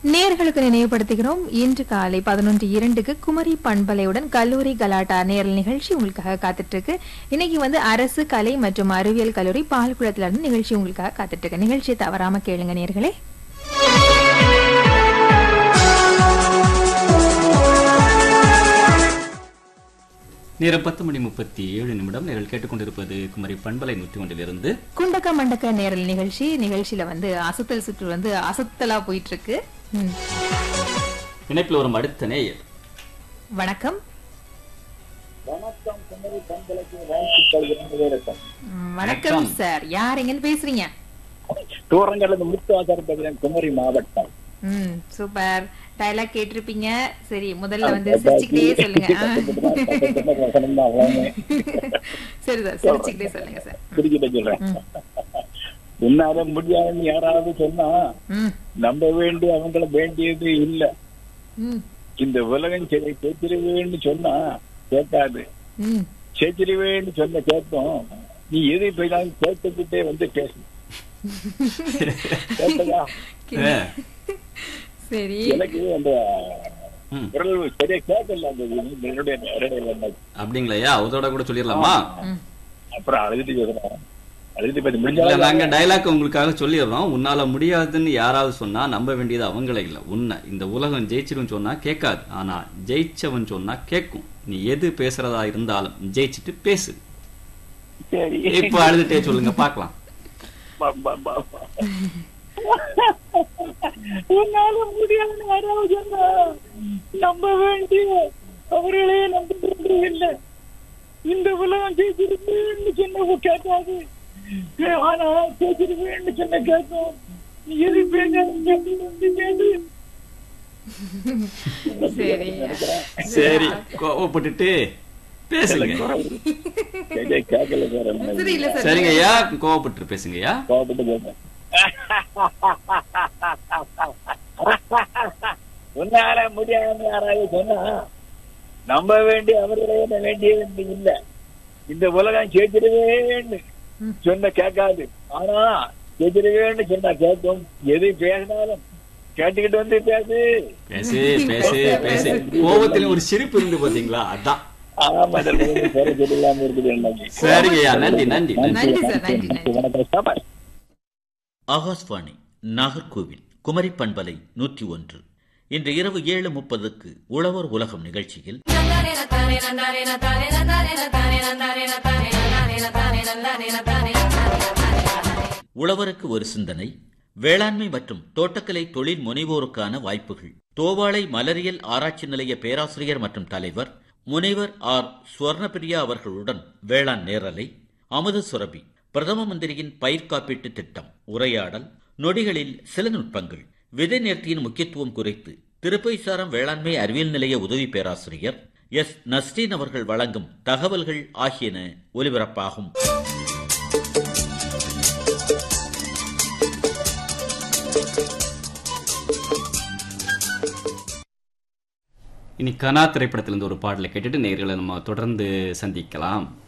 நேர்களுக்கு நினைவுபடுத்துகிறோம் இன்று காலை பதினொன்று இரண்டுக்கு குமரி பண்பலையுடன் கல்லூரி கலாட்டா நேரல் நிகழ்ச்சி உங்களுக்காக காத்துட்டு இருக்கு இன்னைக்கு வந்து அரசு கலை மற்றும் அறிவியல் கல்லூரி பால்குளத்துல இருந்து நிகழ்ச்சி உங்களுக்காக காத்துட்டு இருக்கு நிகழ்ச்சியை தவறாம கேளுங்க நேர்களே நேரம் பத்து மணி முப்பத்தி ஏழு நிமிடம் நீங்கள் கேட்டுக்கொண்டிருப்பது குமரி பண்பலை நூற்றி ஒன்றிலிருந்து குண்டக்க மண்டக்க நேரல் நிகழ்ச்சி நிகழ்ச்சியில வந்து அசத்தல் சுற்று வந்து அசத்தலா போயிட்டு இருக்கு ம். இணைப்பில் வரும் அடுத்த நேயர் வணக்கம் வணக்கம் குமரி பண்பலைக்கு வாழ்த்துக்கள் இரண்டு பேருக்கும் ம், வணக்கம் சார் யார் எங்கன்னு பேசுறீங்க தூரங்கள்ல முத்துவாசர் பகுதியின் குமரி மாவட்டம் ம் சூப்பர் டயலாக் கேட்டிருப்பீங்க சரி முதல்ல வந்து சிரிச்சுக்கிட்டே சொல்லுங்க ஆ. வசனம் தான் அவ்வளவுமே. சரி சார் சிரிச்சுக்கிட்டே சொல்லுங்க சார் திருச்சிட்ட சொல்றேன் உன்னால முடியாதுன்னு யாராவது சொன்னா ம் நம்ப வேண்டிய அவங்கள வேண்டியது இல்ல ம் இந்த உலகம் சரி சேர்த்திருவேன்னு சொன்னா கேட்காது ம் சேர்த்திருவேன்னு சொன்ன கேட்கும் நீ எது போயினாலும் கேட்டுக்கிட்டே வந்து பேசு கேட்டதா ஆ, சரி எனக்கு அந்த ம். குரல் சரியா கேட்கல அந்த என்னுடைய நேரடியில் என்ன அப்படிங்களையா அதோட கூட சொல்லிடலாமா ம் அப்புறம் அழுதுட்டு பேசுறேன் அழுதுட்டு பேச இல்ல முடிஞ்சாலும் நாங்க டைலாக் உங்களுக்காக சொல்லிடுறோம் உன்னால முடியாதுன்னு யாராவது சொன்னா நம்ப வேண்டியது அவங்களே இல்ல உன்னை இந்த உலகம் ஜெயிச்சிரும் சொன்னா கேட்காது ஆனா ஜெயிச்சவன் சொன்னா கேட்கும் நீ எது பேசுறதா இருந்தாலும் ஜெயிச்சிட்டு பேசு சரி இப்ப அழுதுட்டே சொல்லுங்க பாக்கலாம் பா, பா, பா, பா. உன்னால முடியாதுன்னு யாராவது சொன்னா நம்ப வேண்டிய அவர்களே நம்ப வேண்டியதில்லை இந்த உலகம் ஜெயிச்சிருக்கேன்னு சொன்ன கேட்காது ஆனா ஜெயிச்சிருக்கேன்னு சொன்ன கேட்கும் நீ எது பேச சரி சரி கோவப்பட்டுட்டு பேசுங்க கேட்கல சரி இல்ல சார் சரிங்க ஐயா கோவப்பட்டு பேசுங்க ஐயா கோபப்பட்டு கேட்பேன் உன்னால முடியாதுன்னு யாராவது சொன்னா நம்ப வேண்டிய அவர்களே வேண்டியது இல்ல இந்த உலகம் கேட்கிறவேன்னு சொன்ன கேட்காது ஆனா கேட்கிறவேன்னு சொன்னா கேட்கும் எது பேசினாலும் கேட்டுக்கிட்டு வந்து பேசு பேசு பேசு பேசு கோவத்துல ஒரு சிரிப்பு இருந்து பாத்தீங்களா அதான் ஆமா இதுல வந்து குறை சொல்லாம இருக்குது எனக்கு. சரிங்க ஐயா நன்றி நன்றி நன்றி நன்றி சார் நன்றி நன்றி வணக்கம் சாபாஷ் ஆகாஷ்வாணி நாகர்கோவில் குமரி பண்பலை நூற்றி ஒன்று இன்று இரவு ஏழு முப்பதுக்கு உழவர் உலகம் நிகழ்ச்சியில் உழவருக்கு ஒரு சிந்தனை வேளாண்மை மற்றும் தோட்டக்கலை தொழில் முனைவோருக்கான வாய்ப்புகள் தோவாளை மலரியல் ஆராய்ச்சி நிலைய பேராசிரியர் மற்றும் தலைவர் முனைவர் ஆர் சுவர்ணபிரியா அவர்களுடன் வேளாண் நேரலை அமுத சுரபி பிரதம மந்திரியின் பயிர் காப்பீட்டு திட்டம் உரையாடல் நொடிகளில் சில நுட்பங்கள் விதை நேர்த்தியின் முக்கியத்துவம் குறித்து திருப்பைசாரம் வேளாண்மை அறிவியல் நிலைய உதவி பேராசிரியர் எஸ் நஸ்ரீன் அவர்கள் வழங்கும் தகவல்கள் ஆகியன ஒலிபரப்பாகும் இனி கனா திரைப்படத்திலிருந்து ஒரு பாடலை கேட்டுட்டு நேர்களை நம்ம தொடர்ந்து சந்திக்கலாம்